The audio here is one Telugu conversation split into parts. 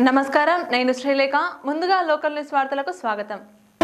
నమస్కారం నేను శ్రీలేఖ ముందుగా లోకల్ న్యూస్ వార్తలకు స్వాగతం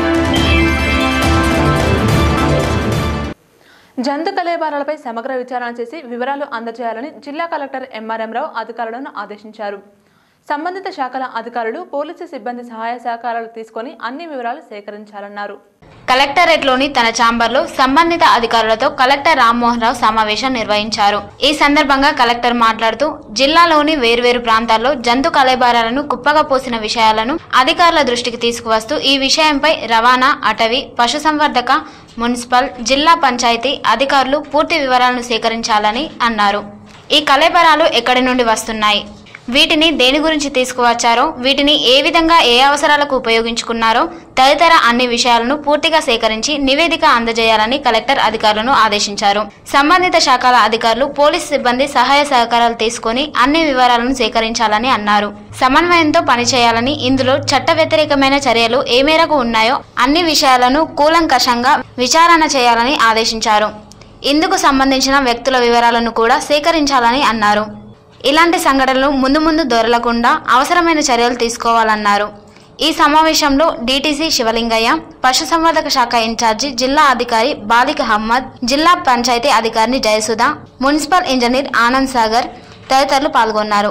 జంతు కలేబారాలపై సమగ్ర విచారణ చేసి వివరాలు అందజేయాలని జిల్లా కలెక్టర్ ఎంఆర్ఎం రావు అధికారులను ఆదేశించారు సంబంధిత శాఖల అధికారులు పోలీసు సిబ్బంది సహాయ సహకారాలు తీసుకొని అన్ని వివరాలు సేకరించాలన్నారు కలెక్టరేట్లోని తన ఛాంబర్లో సంబంధిత అధికారులతో కలెక్టర్ రామ్మోహన్ రావు సమావేశం నిర్వహించారు ఈ సందర్భంగా కలెక్టర్ మాట్లాడుతూ జిల్లాలోని వేర్వేరు ప్రాంతాల్లో జంతు కలేబారాలను కుప్పగా పోసిన విషయాలను అధికారుల దృష్టికి తీసుకువస్తూ ఈ విషయంపై రవాణా అటవీ పశుసంవర్ధక మున్సిపల్ జిల్లా పంచాయతీ అధికారులు పూర్తి వివరాలను సేకరించాలని అన్నారు ఈ కలేబరాలు ఎక్కడి నుండి వస్తున్నాయి వీటిని దేని గురించి తీసుకువచ్చారో వీటిని ఏ విధంగా ఏ అవసరాలకు ఉపయోగించుకున్నారో తదితర అన్ని విషయాలను పూర్తిగా సేకరించి నివేదిక అందజేయాలని కలెక్టర్ అధికారులను ఆదేశించారు సంబంధిత శాఖల అధికారులు పోలీస్ సిబ్బంది సహాయ సహకారాలు తీసుకొని అన్ని వివరాలను సేకరించాలని అన్నారు సమన్వయంతో పనిచేయాలని ఇందులో చట్ట వ్యతిరేకమైన చర్యలు ఏ మేరకు ఉన్నాయో అన్ని విషయాలను కూలంకషంగా విచారణ చేయాలని ఆదేశించారు ఇందుకు సంబంధించిన వ్యక్తుల వివరాలను కూడా సేకరించాలని అన్నారు ఇలాంటి సంఘటనలు ముందు ముందు దొరలకుండా అవసరమైన చర్యలు తీసుకోవాలన్నారు ఈ సమావేశంలో డీటీసీ శివలింగయ్య పశుసంవర్ధక శాఖ ఇన్ఛార్జి జిల్లా అధికారి బాలిక అహ్మద్ జిల్లా పంచాయతీ అధికారిని జయసుధ మున్సిపల్ ఇంజనీర్ ఆనంద్ సాగర్ తదితరులు పాల్గొన్నారు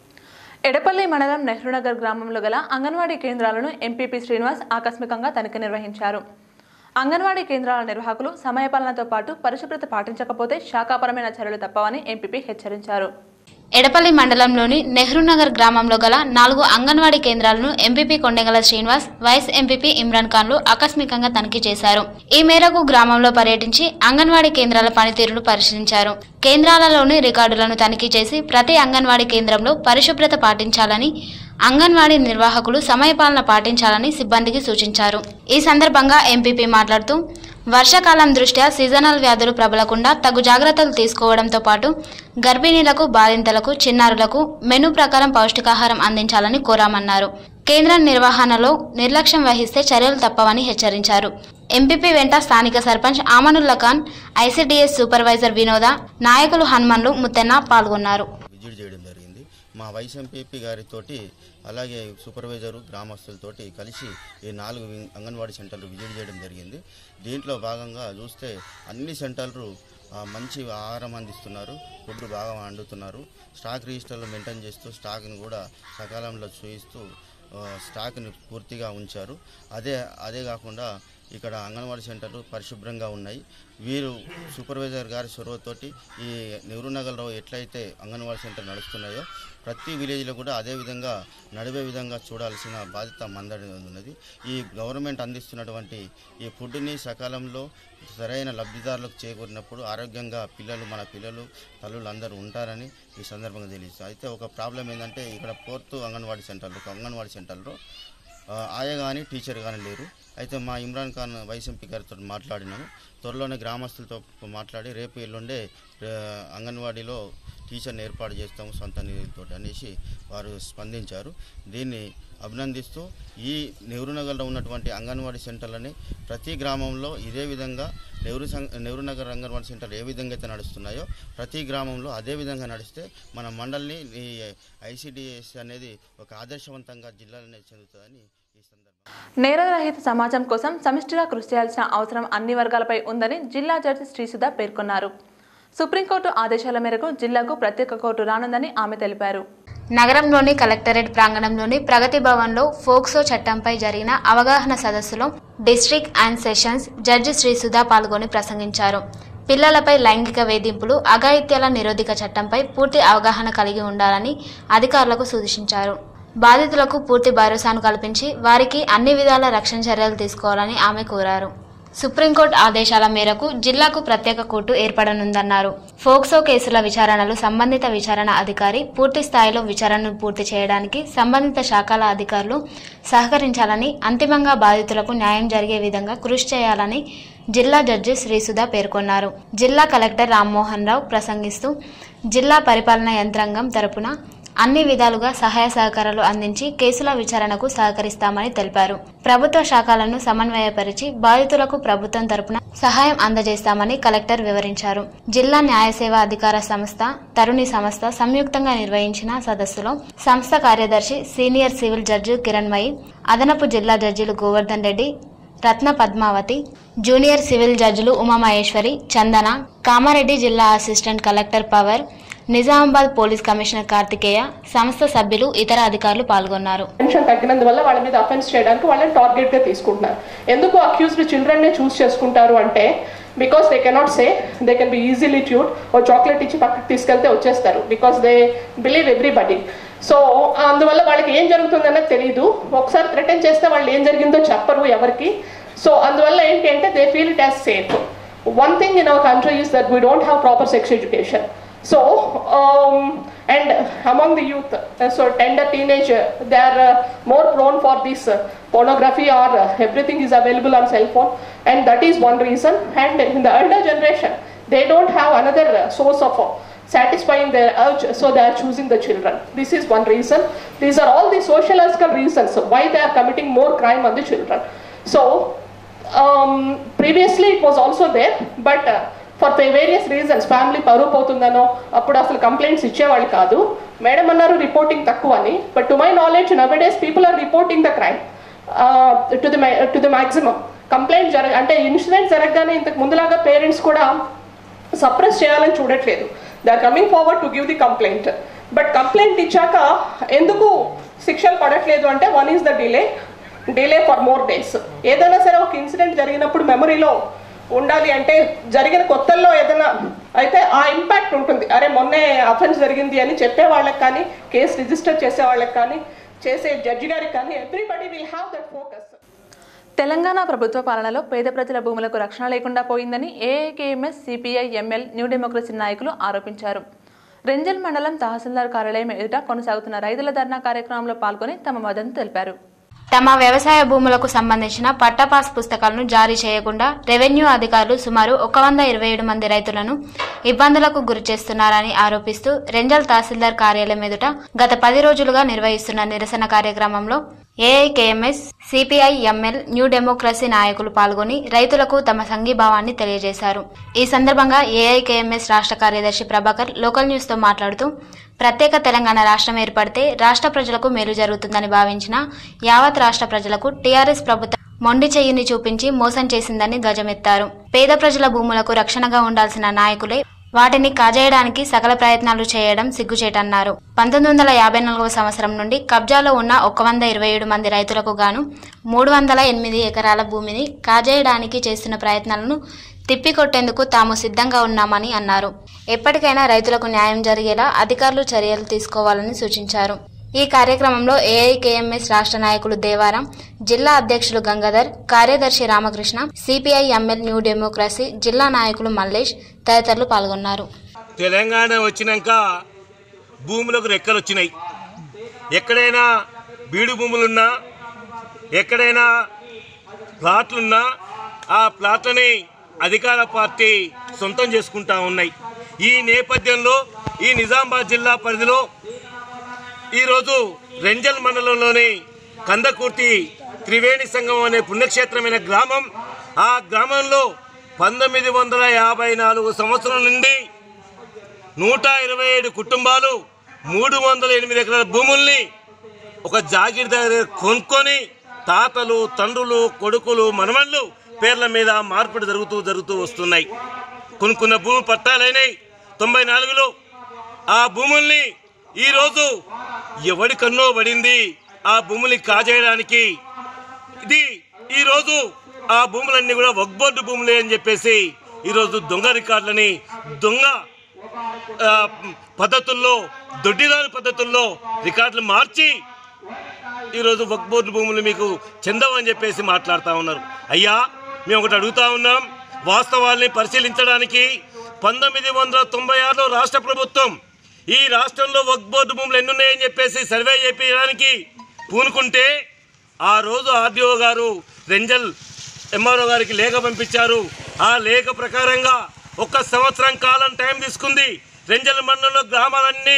ఎడపల్లి మండలం నెహ్రూనగర్ గ్రామంలో గల అంగన్వాడీ కేంద్రాలను ఎంపీపీ శ్రీనివాస్ ఆకస్మికంగా తనిఖీ నిర్వహించారు అంగన్వాడీ కేంద్రాల నిర్వాహకులు సమయపాలనతో పాటు పరిశుభ్రత పాటించకపోతే శాఖాపరమైన చర్యలు తప్పవని ఎంపీపీ హెచ్చరించారు ఎడపల్లి మండలంలోని నెహ్రూనగర్ గ్రామంలో గల నాలుగు అంగన్వాడీ కేంద్రాలను MPP Kondagala Srinivas vice MPP Imran ఖాన్లు ఆకస్మికంగా తనిఖీ చేశారు ఈ మేరకు గ్రామంలో పర్యటించి అంగన్వాడీ కేంద్రాల పనితీరును పరిశీలించారు కేంద్రాలలోని రికార్డులను తనిఖీ చేసి ప్రతి అంగన్వాడీ కేంద్రంలో పరిశుభ్రత పాటించాలని అంగన్వాడీ నిర్వాహకులు సమయపాలన పాటించాలని సిబ్బందికి సూచించారు ఈ సందర్భంగా ఎంపీపీ మాట్లాడుతూ వర్షాకాలం దృష్ట్యా సీజనల్ వ్యాధులు ప్రబలకుండా తగు జాగ్రత్తలు తీసుకోవడంతో పాటు గర్భిణీలకు బాలింతలకు చిన్నారులకు మెనూ ప్రకారం పౌష్టికాహారం అందించాలని కోరామన్నారు కేంద్రం నిర్వహణలో నిర్లక్ష్యం వహిస్తే చర్యలు తప్పవని హెచ్చరించారు ఎంపీపీ వెంట స్థానిక సర్పంచ్ ఆమనుల్లా ఖాన్ ఐసీడీఎస్ సూపర్వైజర్ వినోద నాయకులు హనుమన్లు ముత్తెన్న పాల్గొన్నారు విజిట్ చేయడం జరిగింది మా వైస్ ఎంపీపీ గారితోటి అలాగే సూపర్వైజరు గ్రామస్తులతోటి కలిసి ఈ నాలుగు వింగ్- అంగన్వాడీ సెంటర్లు విజిట్ చేయడం జరిగింది దీంట్లో భాగంగా చూస్తే అన్ని సెంటర్లు ఆ, మంచి ఆహారం అందిస్తున్నారు ఫుడ్ బాగా వండుతున్నారు స్టాక్ రిజిస్టర్లు మెయింటైన్ చేస్తూ స్టాక్ని కూడా సకాలంలో చూయిస్తూ ఆ, స్టాక్ని పూర్తిగా ఉంచారు అదే అదే కాకుండా ఇక్కడ అంగన్వాడీ సెంటర్లు పరిశుభ్రంగా ఉన్నాయి వీరు సూపర్వైజర్ గారి చొరవతోటి ఈ నెహ్రూ నగర్లో ఎట్లయితే అంగన్వాడీ సెంటర్ నడుస్తున్నాయో ప్రతి విలేజ్లో కూడా అదే విధంగా నడిపే విధంగా చూడాల్సిన బాధ్యత మందడి ఉన్నది ఈ గవర్నమెంట్ అందిస్తున్నటువంటి ఈ ఫుడ్ని సకాలంలో సరైన లబ్ధిదారులకు చేకూరినప్పుడు ఆరోగ్యంగా పిల్లలు మన పిల్లలు తల్లులు అందరూ ఉంటారని ఈ సందర్భంగా తెలియదు అయితే ఒక ప్రాబ్లం ఏంటంటే ఇక్కడ ఫోర్త్ అంగన్వాడీ సెంటర్లో ఒక అంగన్వాడీ సెంటర్లో ఆ, ఆయ కానీ టీచర్ కానీ లేరు అయితే మా ఇమ్రాన్ ఖాన్ వైస్ ఎంపీ గారితో మాట్లాడినాము త్వరలోనే గ్రామస్తులతో మాట్లాడి రేపు ఎల్లుండే ఆ, అంగన్వాడీలో టీచర్ని ఏర్పాటు చేస్తాము సొంత నిధులతో అనేసి వారు స్పందించారు దీన్ని అభినందిస్తూ ఈ నెహ్రూ నగర్లో ఉన్నటువంటి అంగన్వాడీ సెంటర్లని ప్రతి గ్రామంలో ఇదే విధంగా నెహ్రూ సం నెహ్రూ నగర్ అంగన్వాడీ సెంటర్ ఏ విధంగా అయితే నడుస్తున్నాయో ప్రతి గ్రామంలో అదే విధంగా నడిస్తే మన మండలిని ఈ ఐసిడిఎస్ అనేది ఒక ఆదర్శవంతంగా జిల్లాలోనే చెందుతుందని ఈ సందర్భంగా నేరరహిత సమాజం కోసం సమిష్టిగా కృషి చేయాల్సిన అవసరం అన్ని వర్గాలపై ఉందని జిల్లా జడ్జి శ్రీసుధ పేర్కొన్నారు సుప్రీంకోర్టు ఆదేశాల మేరకు జిల్లాకు ప్రత్యేక కోర్టు రానుందని ఆమె తెలిపారు నగరంలోని కలెక్టరేట్ ప్రాంగణంలోని ప్రగతి భవన్లో ఫోక్సో చట్టంపై జరిగిన అవగాహన సదస్సులో district and sessions judge Shri Sudha పాల్గొని ప్రసంగించారు పిల్లలపై లైంగిక వేధింపులు అఘాయిత్యాల నిరోధక చట్టంపై పూర్తి అవగాహన కలిగి ఉండాలని అధికారులకు సూచించారు బాధితులకు పూర్తి భరోసాను కల్పించి వారికి అన్ని విధాల రక్షణ చర్యలు తీసుకోవాలని ఆమె కోరారు సుప్రీంకోర్టు ఆదేశాల మేరకు జిల్లాకు ప్రత్యేక కోర్టు ఏర్పడనుందన్నారు ఫోక్సో కేసుల విచారణలు సంబంధిత విచారణ అధికారి పూర్తి స్థాయిలో విచారణను పూర్తి చేయడానికి సంబంధిత శాఖల అధికారులు సహకరించాలని అంతిమంగా బాధితులకు న్యాయం జరిగే విధంగా కృషి చేయాలని జిల్లా జడ్జి శ్రీసుధ పేర్కొన్నారు జిల్లా కలెక్టర్ రామ్మోహన్ రావు ప్రసంగిస్తూ జిల్లా పరిపాలనా యంత్రాంగం తరపున అన్ని విధాలుగా సహాయ సహకారాలు అందించి కేసుల విచారణకు సహకరిస్తామని తెలిపారు ప్రభుత్వ శాఖలను సమన్వయపరిచి బాధితులకు ప్రభుత్వం తరపున సహాయం అందజేస్తామని కలెక్టర్ వివరించారు జిల్లా న్యాయ సేవా అధికార సంస్థ తరుణి సంస్థ సంయుక్తంగా నిర్వహించిన సదస్సులో సంస్థ కార్యదర్శి సీనియర్ సివిల్ జడ్జి కిరణ్మయి అదనపు జిల్లా జడ్జిలు గోవర్ధన్ రెడ్డి రత్న పద్మావతి జూనియర్ సివిల్ జడ్జిలు ఉమామహేశ్వరి చందన కామారెడ్డి జిల్లా assistant collector Pawar Nizamabad police commissioner Karthikeya సంస్థ సభ్యులు ఇతర అధికారులు పాల్గొన్నారు టెన్షన్ తగ్గినందువల్ల వాళ్ళ మీద అఫెన్స్ చేయడానికి వాళ్ళని టార్గెట్ గా తీసుకుంటున్నారు ఎందుకు అక్యూజ్డ్ చిల్డ్రన్ నే చూస్ చేసుకుంటారు అంటే because they cannot say they can be easily ట్యూట్ ఓ చాక్లెట్ ఇచ్చి పక్కకి తీసుకెళ్తే వచ్చేస్తారు because they believe everybody so అందువల్ల వాళ్ళకి ఏం జరుగుతుందన్నది తెలియదు ఒకసారి థ్రెటన్ చేస్తే వాళ్ళు ఏం జరిగిందో చెప్పరు ఎవరికి సో అందువల్ల ఏంటి అంటే they feel it as safe one thing in our country is that we don't have proper sex education So, um, and among the youth, uh, so tender teenage, uh, they are uh, more prone for this uh, pornography or uh, everything is available on cell phone, and that is one reason. And in the elder generation, they don't have another uh, source of uh, satisfying their urge, so they are choosing the children. This is one reason. These are all the sociological reasons why they are committing more crime on the children. So, um, previously it was also there, but uh, for various reasons family పరువు పోతుందనో అప్పుడు అసలు కంప్లైంట్స్ ఇచ్చేవాళ్ళు కాదు మేడం అన్నారు రిపోర్టింగ్ తక్కువ అని but to my knowledge nowadays people are reporting the crime to the to the maximum complaint జరగ అంటే ఇన్సిడెంట్ జరగగానే ఇంతకు ముందులాగా పేరెంట్స్ కూడా సప్రెస్ చేయాలని చూడట్లేదు they are coming forward to give the complaint but complaint ఇచ్చాక ఎందుకు శిక్షలు పడట్లేదు అంటే one is the delay delay for more days ఏదైనా సరే ఒక ఇన్సిడెంట్ జరిగినప్పుడు మెమరీలో ఉండాలి అంటే జరిగిన కొత్తల్లో ఏదైనా అయితే ఆ ఇంపాక్ట్ ఉంటుంది అరే మొన్నే అఫెన్స్ జరిగింది అని చెప్పే వాళ్ళకి కానీ కేసు రిజిస్టర్ చేసే వాళ్ళకి కానీ చేసే జడ్జి గారికి కానీ everybody will have that focus Telangana ప్రభుత్వ పాలనలో పేద ప్రజల భూములకు రక్షణ లేకుండా పోయిందని AIKMS CPI ML new democracy నాయకులు ఆరోపించారు రెంజల్ మండలం తహసీల్దార్ కార్యాలయం ఎదుట కొనసాగుతున్న రైతుల ధర్నా కార్యక్రమంలో పాల్గొని తమ మద్దతు తెలిపారు తమ వ్యవసాయ భూములకు సంబంధించిన పట్టపాస్ పుస్తకాలను జారీ చేయకుండా రెవెన్యూ అధికారులు సుమారు ఒక వంద ఇరవై ఏడు మంది రైతులను ఇబ్బందులకు గురి చేస్తున్నారని ఆరోపిస్తూ రెంజల్ తహసీల్దార్ కార్యాలయం ఎదుట గత పది రోజులుగా నిర్వహిస్తున్న నిరసన కార్యక్రమంలో AIKMS CPI ML new democracy నాయకులు పాల్గొని రైతులకు తమ సంఘీభావాన్ని తెలియజేశారు ఈ సందర్భంగా ఏఐకేఎంఎస్ రాష్ట్ర కార్యదర్శి ప్రభాకర్ లోకల్ న్యూస్ తో మాట్లాడుతూ ప్రత్యేక తెలంగాణ రాష్ట్రం ఏర్పడితే రాష్ట్ర ప్రజలకు మేలు జరుగుతుందని భావించిన యావత్ రాష్ట్ర ప్రజలకు టీఆర్ఎస్ ప్రభుత్వం మొండి చెయ్యిని చూపించి మోసం చేసిందని ధ్వజమెత్తారు పేద ప్రజల భూములకు రక్షణగా ఉండాల్సిన నాయకులే వాటిని కాజేయడానికి సకల ప్రయత్నాలు చేయడం సిగ్గుచేటన్నారు పంతొమ్మిది వందల యాభై నాలుగవ సంవత్సరం నుండి కబ్జాలో ఉన్న ఒక వంద ఇరవై ఏడు మంది రైతులకు గాను మూడు వందల ఎనిమిది ఎకరాల భూమిని కాజేయడానికి చేస్తున్న ప్రయత్నాలను తిప్పికొట్టేందుకు తాము సిద్ధంగా ఉన్నామని అన్నారు ఎప్పటికైనా రైతులకు న్యాయం జరిగేలా అధికారులు చర్యలు తీసుకోవాలని సూచించారు ఈ కార్యక్రమంలో ఏఐకేఎంఎస్ రాష్ట్ర నాయకులు దేవారం జిల్లా అధ్యక్షులు గంగాధర్ కార్యదర్శి Ramakrishna CPI ML new democracy జిల్లా నాయకులు మల్లేష్ తదితరులు పాల్గొన్నారు తెలంగాణ వచ్చినాక భూములకు రెక్కలు వచ్చినాయి ఎక్కడైనా బీడు భూములున్నా ఎక్కడైనా ప్లాట్లున్నా ఆ ప్లాట్లని అధికార పార్టీ సొంతం చేసుకుంటా ఉన్నాయి ఈ నేపథ్యంలో ఈ నిజామాబాద్ జిల్లా పరిధిలో ఈరోజు రెంజల్ మండలంలోని కందకుర్తి త్రివేణి సంఘం అనే పుణ్యక్షేత్రమైన గ్రామం ఆ గ్రామంలో పంతొమ్మిది వందల యాభై నాలుగు సంవత్సరం నుండి నూట ఇరవై ఏడు కుటుంబాలు మూడు వందల ఎనిమిది ఎకరాల భూముల్ని ఒక జాగీర్దారు కొనుక్కొని తాతలు తండ్రులు కొడుకులు మనవళ్ళు పేర్ల మీద మార్పిడి జరుగుతూ జరుగుతూ వస్తున్నాయి కొనుక్కున్న భూమి పట్టాలైనాయి తొంభై నాలుగులో ఆ భూముల్ని ఈరోజు ఎవడి కన్నో పడింది ఆ భూముల్ని కాజేయడానికి ఇది ఈరోజు ఆ భూములన్నీ కూడా వగ్బోర్డు భూములే అని చెప్పేసి ఈరోజు దొంగ రికార్డులని దొంగ ఆ, పద్ధతుల్లో దొడ్డిదారి పద్ధతుల్లో రికార్డులు మార్చి ఈరోజు వక్ బోర్డు భూములు మీకు చెందవని చెప్పేసి మాట్లాడుతూ ఉన్నారు అయ్యా మేము ఒకటి అడుగుతా ఉన్నాం వాస్తవాల్ని పరిశీలించడానికి పంతొమ్మిది వందల తొంభై ఆరులో రాష్ట్ర ప్రభుత్వం ఈ రాష్ట్రంలో వక్ బోర్డు భూములు ఎన్ని ఉన్నాయని చెప్పేసి సర్వే చేయించడానికి పూనుకుంటే ఆ రోజు ఆర్డీఓ గారు రెంజల్ ఎంఆర్ఓ గారికి లేఖ పంపించారు ఆ లేఖ ప్రకారంగా ఒక సంవత్సరం కాలం టైం తీసుకుంది రెంజల్ మండలంలో గ్రామాలన్నీ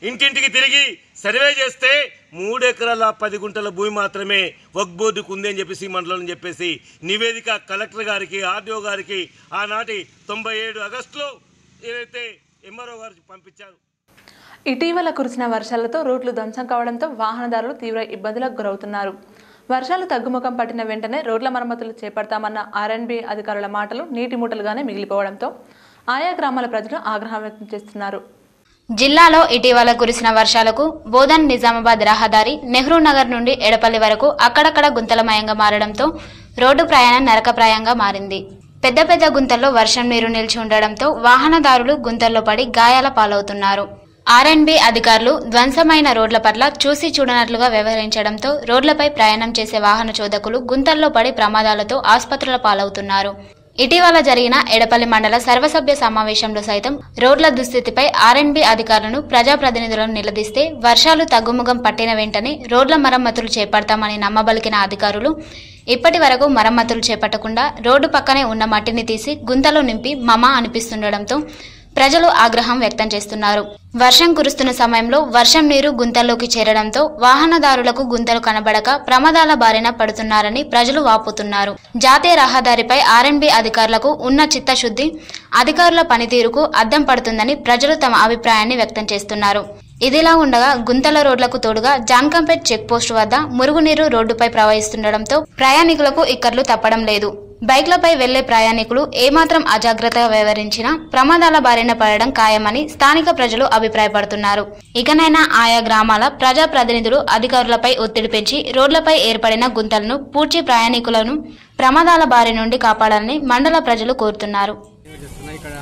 ఇంటింటికి తిరిగి సర్వే చేస్తే మూడు ఎకరాల పది గుంటల భూమి మాత్రమే వక్ బోర్డుకు ఉంది అని చెప్పేసి ఈ మండలం చెప్పేసి నివేదిక కలెక్టర్ గారికి ఆర్డీఓ గారికి ఆనాటి తొంభై ఏడు ఆగస్టులో ఏదైతే ఎంఆర్ఓ గారికి పంపించారు ఇటీవల కురిసిన వర్షాలతో రోడ్లు ధ్వంసం కావడంతో వాహనదారులు తీవ్ర ఇబ్బందులకు గురవుతున్నారు వర్షాలు తగ్గుముఖం పట్టిన వెంటనే రోడ్ల మరమ్మతులు చేపడతామన్న ఆర్ఎన్బి అధికారుల మాటలు నీటి మూటలుగానే మిగిలిపోవడంతో ఆయా గ్రామాల ప్రజలు ఆగ్రహం వ్యక్తం చేస్తున్నారు జిల్లాలో ఇటీవల కురిసిన వర్షాలకు బోధన్ నిజామాబాద్ రహదారి నెహ్రూ నగర్ నుండి ఎడపల్లి వరకు అక్కడక్కడ గుంతలమయంగా మారడంతో రోడ్డు ప్రయాణం నరకప్రాయంగా మారింది పెద్ద పెద్ద గుంతల్లో వర్షం నీరు నిలిచి ఉండడంతో వాహనదారులు గుంతల్లో పడి గాయాల పాలవుతున్నారు ఆర్ఎన్బి అధికారులు ధ్వంసమైన రోడ్ల పట్ల చూసి చూడనట్లుగా వ్యవహరించడంతో రోడ్లపై ప్రయాణం చేసే వాహన చోదకులు గుంతల్లో పడి ప్రమాదాలతో ఆసుపత్రుల పాలవుతున్నారు ఇటీవల జరిగిన ఎడపల్లి మండల సర్వసభ్య సమావేశంలో సైతం రోడ్ల దుస్థితిపై ఆర్ఎన్బి అధికారులను ప్రజాప్రతినిధులను నిలదీస్తే వర్షాలు తగ్గుముఖం పట్టిన వెంటనే రోడ్ల మరమ్మతులు చేపడతామని నమ్మబలికిన అధికారులు ఇప్పటి వరకు మరమ్మతులు చేపట్టకుండా రోడ్డు పక్కనే ఉన్న మట్టిని తీసి గుంతలో నింపి మమ అనిపిస్తుండటంతో ప్రజలు ఆగ్రహం వ్యక్తం చేస్తున్నారు వర్షం కురుస్తున్న సమయంలో వర్షం నీరు గుంతల్లోకి చేరడంతో వాహనదారులకు గుంతలు కనబడక ప్రమాదాల బారిన పడుతున్నారని ప్రజలు వాపోతున్నారు జాతీయ రహదారిపై ఆర్ఎన్బి అధికారులకు ఉన్న చిత్తశుద్ధి అధికారుల పనితీరుకు అద్దం పడుతుందని ప్రజలు తమ అభిప్రాయాన్ని వ్యక్తం చేస్తున్నారు ఇదిలా ఉండగా గుంతల రోడ్లకు తోడుగా జాన్కంపేట్ చెక్ పోస్ట్ వద్ద మురుగునీరు రోడ్డుపై ప్రవహిస్తుండటంతో ప్రయాణికులకు ఇక్కర్లు తప్పడం లేదు బైక్లపై వెళ్లే ప్రయాణికులు ఏమాత్రం అజాగ్రత్తగా వ్యవహరించినా ప్రమాదాల బారిన పడడం ఖాయమని స్థానిక ప్రజలు అభిప్రాయపడుతున్నారు ఇకనైనా ఆయా గ్రామాల ప్రజాప్రతినిధులు అధికారులపై ఒత్తిడి పెంచి రోడ్లపై ఏర్పడిన గుంతలను పూడ్చి ప్రయాణికులను ప్రమాదాల బారి నుండి కాపాడాలని మండల ప్రజలు కోరుతున్నారు చేస్తున్నా ఇక్కడ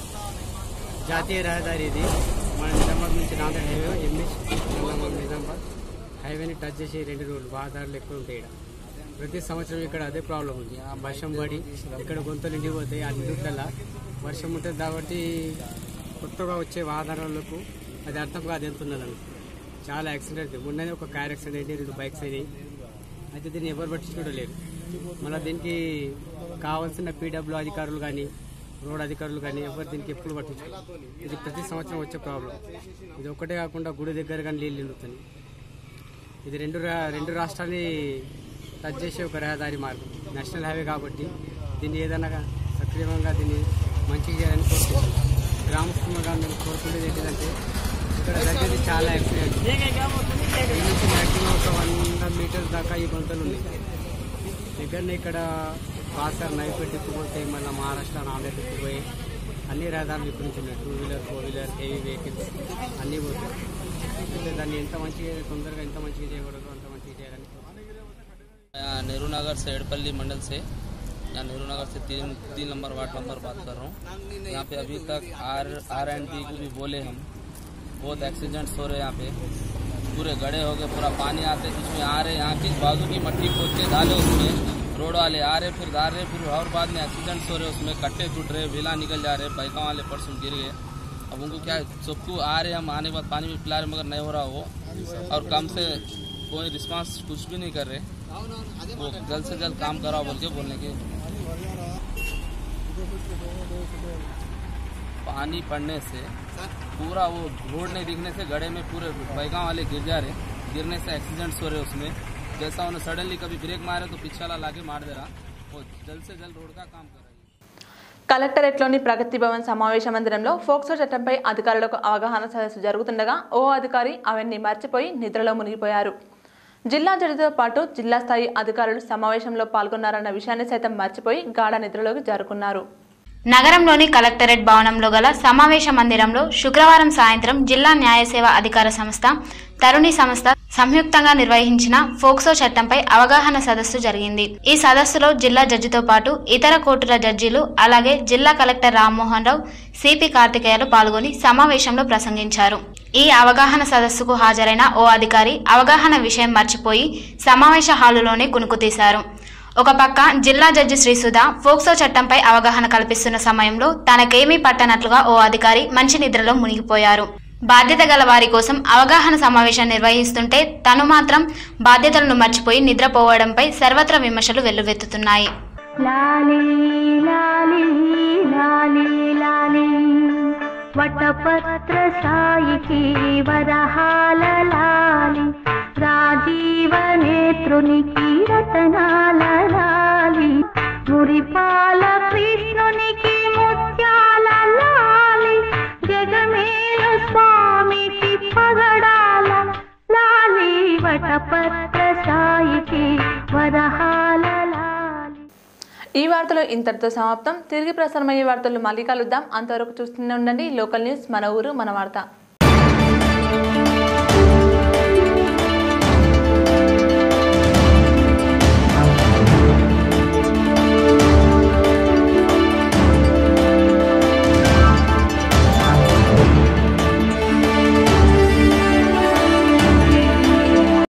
జాతీయ రహదారి ఇది మన నిజామాబాద్ నుంచి నాందేడ్ హైవే ఎంఎస్ నిజామాబాద్ నిజామాబాద్ హైవేని టచ్ చేసి రెండు రోడ్లు వాహనదారులు ఎక్కువ ఉంటాయి ఇక్కడ ప్రతి సంవత్సరం ఇక్కడ అదే ప్రాబ్లం ఉంది ఆ వర్షం పడి ఇక్కడ గొంతులు నిండిపోతాయి ఆ నిండుకల్లా వర్షం ఉంటుంది కాబట్టి కొత్తగా వచ్చే వాహనదారులకు అది అర్థం కాదు ఎంత ఉన్నదని చాలా యాక్సిడెంట్ అవుతాయి మొన్ననే ఒక కార్ యాక్సిడెంట్ అయితే రెండు బైక్స్ అయినాయి అయితే దీన్ని ఎవరు పట్టించుకోవడం మళ్ళీ దీనికి కావాల్సిన పీడబ్ల్యూ అధికారులు కానీ రోడ్ అధికారులు కానీ ఎవరు దీనికి ఎప్పుడు పట్టించుకోరు ఇది ప్రతి సంవత్సరం వచ్చే ప్రాబ్లం ఇది ఒక్కటే కాకుండా గుడి దగ్గర కానీ నీళ్ళు నిండుతుంది ఇది రెండు రా- రెండు రాష్ట్రాన్ని టచ్ చేసే ఒక రహదారి మార్గం నేషనల్ హైవే కాబట్టి దీన్ని ఏదైనా సక్రమంగా దీన్ని మంచిగా చేయాలని కోరుకుంటున్నాను గ్రామస్తులుగా మేము కోరుకునేది ఏంటంటే ఇక్కడ జరిగేది చాలా యాక్సిడెంట్ ఈ నుంచి మ్యాక్సిమం ఒక వంద మీటర్స్ దాకా ఈ గుంతలు ఉన్నాయి దగ్గరనే ఇక్కడ వాసర్ నైపెట్టి ఎత్తుకుంటాయి మళ్ళీ మహారాష్ట్ర నాందేడ్ ఎత్తుకుపోయి అన్ని రహదారులు ఇక్కడ నుంచి ఉన్నాయి two wheeler four wheeler heavy vehicles అన్నీ పోతాయి అయితే దాన్ని ఎంత మంచిగా తొందరగా ఎంత మంచిగా చేయకూడదు అంత మంచిగా చేయాలని यहाँ नेहरू नगर से एडपल्ली मंडल से यहाँ नेहरू नगर से तीन तीन नंबर वार्ड नंबर बात कर रहा हूँ यहाँ पे अभी तक आर आर एंड डी को भी बोले हम बहुत एक्सीडेंट्स हो रहे हैं यहाँ पे पूरे गड़े हो गए पूरा पानी आते उसमें आ रहे यहाँ की बाजू की मट्टी खोद के डाले उसमें रोड वाले आ रहे फिर आ रहे फिर और बाद में एक्सीडेंट्स हो रहे उसमें कट्टे टूट रहे वेला निकल जा रहे बाइकों वाले परसों गिर गए अब उनको क्या सबको आ रहे हम आने के बाद पानी में पिला रहे मगर नहीं हो रहा वो और कम से कोई रिस्पांस कुछ भी नहीं कर रहे वो जल्द से जल्द काम कराओ बोल के बोलने के पानी पड़ने से पूरा वो रोड नहीं दिखने से गड्ढे में पूरे बैगा वाले गिर जा रहे गिरने से एक्सीडेंट्स हो रहे उसमें जैसा उन्हें सडनली कभी ब्रेक मारे तो पीछे वाला लाके मार दे रहा वो जल्द से जल्द रोड का काम कर रही है కలెక్టరేట్లోని ప్రగతి భవన్ సమావేశ మందిరంలో ఫోక్సో చట్టంపై అధికారులకు అవగాహన సదస్సు జరుగుతుండగా ఓ అధికారి అవన్నీ మర్చిపోయి నిద్రలో మునిగిపోయారు జిల్లా జడ్జితో పాటు జిల్లా స్థాయి అధికారులు సమావేశంలో పాల్గొన్నారన్న విషయాన్ని సైతం మర్చిపోయి గాఢ నిద్రలోకి జారుకున్నారు నగరంలోని కలెక్టరేట్ భవనంలో గల సమావేశ మందిరంలో శుక్రవారం సాయంత్రం జిల్లా న్యాయ సేవ అధికార సంస్థ తరుణి సంస్థ సంయుక్తంగా నిర్వహించిన ఫోక్సో చట్టంపై అవగాహన సదస్సు జరిగింది ఈ సదస్సులో జిల్లా జడ్జితో పాటు ఇతర కోర్టుల జడ్జీలు అలాగే జిల్లా కలెక్టర్ రామ్మోహన్ రావు సిపి కార్తికేయలు పాల్గొని సమావేశంలో ప్రసంగించారు ఈ అవగాహన సదస్సుకు హాజరైన ఓ అధికారి అవగాహన విషయం మర్చిపోయి సమావేశ హాలులోనే కునుకు తీశారు ఒక పక్క జిల్లా జడ్జి శ్రీసుధ ఫోక్సో చట్టంపై అవగాహన కల్పిస్తున్న సమయంలో తనకేమీ పట్టనట్లుగా ఓ అధికారి మంచి నిద్రలో మునిగిపోయారు బాధ్యత గల వారి కోసం అవగాహన సమావేశం నిర్వహిస్తుంటే తను మాత్రం బాధ్యతలను మర్చిపోయి నిద్రపోవడంపై సర్వత్ర విమర్శలు వెల్లువెత్తుతున్నాయి లాలి లాలి లాలి లాలి వటపత్ర సాయికి వరహాల లాలి రాజీవ నేత్రునికి రతనాల లాలి మురిపాల కృష్ణునికి ముత్యాల లాలి జగమేలు స్వామికి పగడాల లాలి వటపత్ర సాయికి వరహాల లాలి ఈ వార్తలు ఇంతటితో సమాప్తం తిరిగి ప్రసారమయ్యే వార్తలు మళ్ళీ కలుద్దాం అంతవరకు చూస్తూనే ఉండండి లోకల్ న్యూస్ మన ఊరు మన వార్త